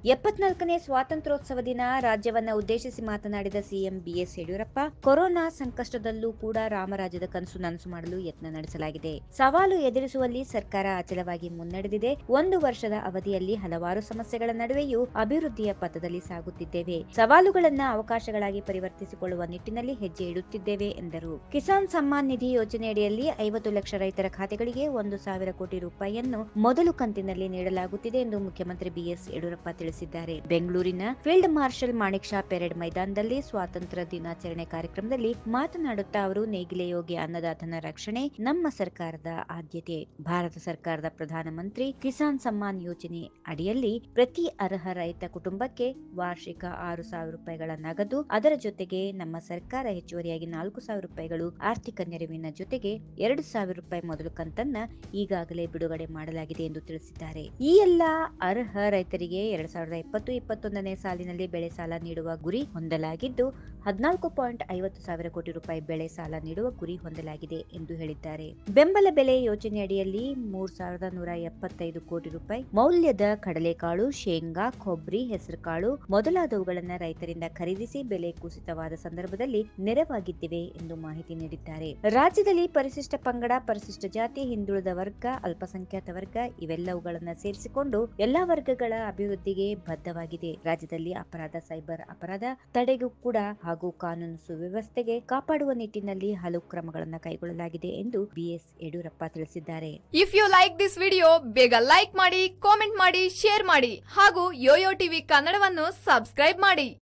ಎಪ್ಪತ್ನಾಲ್ಕನೇ ಸ್ವಾತಂತ್ರ್ಯೋತ್ಸವ ದಿನ ರಾಜ್ಯವನ್ನ ಉದ್ದೇಶಿಸಿ ಮಾತನಾಡಿದ ಸಿಎಂ ಬಿಎಸ್ ಯಡಿಯೂರಪ್ಪ ಕೊರೋನಾ ಸಂಕಷ್ಟದಲ್ಲೂ ಕೂಡ ರಾಮರಾಜ್ಯದ ಕನಸು ನನಸು ಮಾಡಲು ಯತ್ನ ನಡೆಸಲಾಗಿದೆ ಸವಾಲು ಎದುರಿಸುವಲ್ಲಿ ಸರ್ಕಾರ ಅಚಲವಾಗಿ ಮುನ್ನಡೆದಿದೆ ಒಂದು ವರ್ಷದ ಅವಧಿಯಲ್ಲಿ ಹಲವಾರು ಸಮಸ್ಯೆಗಳ ನಡುವೆಯೂ ಅಭಿವೃದ್ಧಿಯ ಪಥದಲ್ಲಿ ಸಾಗುತ್ತಿದ್ದೇವೆ ಸವಾಲುಗಳನ್ನ ಅವಕಾಶಗಳಾಗಿ ಪರಿವರ್ತಿಸಿಕೊಳ್ಳುವ ನಿಟ್ಟಿನಲ್ಲಿ ಹೆಜ್ಜೆ ಇಡುತ್ತಿದ್ದೇವೆ ಎಂದರು ಕಿಸಾನ್ ಸಮ್ಮಾನ್ ನಿಧಿ ಯೋಜನೆಯಡಿಯಲ್ಲಿ ಐವತ್ತು ಲಕ್ಷ ರೈತರ ಖಾತೆಗಳಿಗೆ ಒಂದು ಸಾವಿರ ಕೋಟಿ ರೂಪಾಯಿಯನ್ನು ಮೊದಲು ಕಂತಿನಲ್ಲಿ ನೀಡಲಾಗುತ್ತಿದೆ ಎಂದು ಮುಖ್ಯಮಂತ್ರಿ ಬಿಎಸ್ ಯಡಿಯೂರಪ್ಪ ತಿಳಿಸಿದ್ದಾರೆ ಬೆಂಗಳೂರಿನ field marshal Manekshaw parade ಮೈದಾನದಲ್ಲಿ ಸ್ವಾತಂತ್ರ್ಯ ದಿನಾಚರಣೆ ಕಾರ್ಯಕ್ರಮದಲ್ಲಿ ಮಾತನಾಡುತ್ತಾ ಅವರು ನೇಗಿಲೆ ಯೋಗಿ ಅನ್ನದಾತನ ರಕ್ಷಣೆ ನಮ್ಮ ಸರ್ಕಾರದ ಆದ್ಯತೆ ಭಾರತ ಸರ್ಕಾರದ ಪ್ರಧಾನಮಂತ್ರಿ ಕಿಸಾನ್ ಸಮ್ಮಾನ್ ಯೋಜನೆ ಅಡಿಯಲ್ಲಿ ಪ್ರತಿ ಅರ್ಹ ರೈತ ಕುಟುಂಬಕ್ಕೆ ವಾರ್ಷಿಕ ಆರು ಸಾವಿರ ರೂಪಾಯಿಗಳ ನಗದು ಅದರ ಜೊತೆಗೆ ನಮ್ಮ ಸರ್ಕಾರ ಹೆಚ್ಚುವರಿಯಾಗಿ ನಾಲ್ಕು ಸಾವಿರ ರೂಪಾಯಿಗಳು ಆರ್ಥಿಕ ನೆರವಿನ ಜೊತೆಗೆ ಎರಡು ಸಾವಿರ ರೂಪಾಯಿ ಮೊದಲು ಕಂತನ್ನ ಈಗಾಗಲೇ ಬಿಡುಗಡೆ ಮಾಡಲಾಗಿದೆ ಎಂದು ತಿಳಿಸಿದ್ದಾರೆ ಈ ಎಲ್ಲಾ ಅರ್ಹ ರೈತರಿಗೆ ಎರಡ್ ಸಾವಿರದ ಇಪ್ಪತ್ತು ಇಪ್ಪತ್ತೊಂದನೇ ಸಾಲಿನಲ್ಲಿ ಬೆಳೆ ಸಾಲ ನೀಡುವ ಗುರಿ ಹೊಂದಲಾಗಿದ್ದು ಹದಿನಾಲ್ಕು ಪಾಯಿಂಟ್ ಐವತ್ತು ಸಾವಿರ ಕೋಟಿ ರೂಪಾಯಿ ಬೆಳೆ ಸಾಲ ನೀಡುವ ಗುರಿ ಹೊಂದಲಾಗಿದೆ ಎಂದು ಹೇಳಿದ್ದಾರೆ ಬೆಂಬಲ ಬೆಲೆ ಯೋಜನೆಯಡಿಯಲ್ಲಿ ಮೂರ್ ಸಾವಿರದ ನೂರ ಎಪ್ಪತ್ತೈದು ಕೋಟಿ ರೂಪಾಯಿ ಮೌಲ್ಯದ ಕಡಲೆಕಾಳು ಶೇಂಗಾ ಕೊಬ್ಬರಿ ಹೆಸರುಕಾಳು ಮೊದಲಾದವುಗಳನ್ನ ರೈತರಿಂದ ಖರೀದಿಸಿ ಬೆಲೆ ಕುಸಿತವಾದ ಸಂದರ್ಭದಲ್ಲಿ ನೆರವಾಗಿದ್ದಿವೆ ಎಂದು ಮಾಹಿತಿ ನೀಡಿದ್ದಾರೆ ರಾಜ್ಯದಲ್ಲಿ ಪರಿಶಿಷ್ಟ ಪಂಗಡ ಪರಿಶಿಷ್ಟ ಜಾತಿ ಹಿಂದುಳಿದ ವರ್ಗ ಅಲ್ಪಸಂಖ್ಯಾತ ವರ್ಗ ಇವೆಲ್ಲವುಗಳನ್ನ ಸೇರಿಸಿಕೊಂಡು ಎಲ್ಲಾ ವರ್ಗಗಳ ಅಭಿವೃದ್ಧಿಗೆ ಬದ್ಧವಾಗಿದೆ ರಾಜ್ಯದಲ್ಲಿ ಅಪರಾಧ ಸೈಬರ್ ಅಪರಾಧ ತಡೆಗೂ ಕೂಡ ಹಾಗೂ ಕಾನೂನು ಸುವ್ಯವಸ್ಥೆಗೆ ಕಾಪಾಡುವ ನಿಟ್ಟಿನಲ್ಲಿ ಹಲವು ಕ್ರಮಗಳನ್ನು ಕೈಗೊಳ್ಳಲಾಗಿದೆ ಎಂದು ಬಿಎಸ್ ಯಡಿಯೂರಪ್ಪ ತಿಳಿಸಿದ್ದಾರೆ if you like this video ಬೇಗ ಲೈಕ್ ಮಾಡಿ ಕಾಮೆಂಟ್ ಮಾಡಿ ಶೇರ್ ಮಾಡಿ ಹಾಗೂ ಯೋಯೋ ಟಿವಿ ಕನ್ನಡವನ್ನು ಸಬ್ಸ್ಕ್ರೈಬ್ ಮಾಡಿ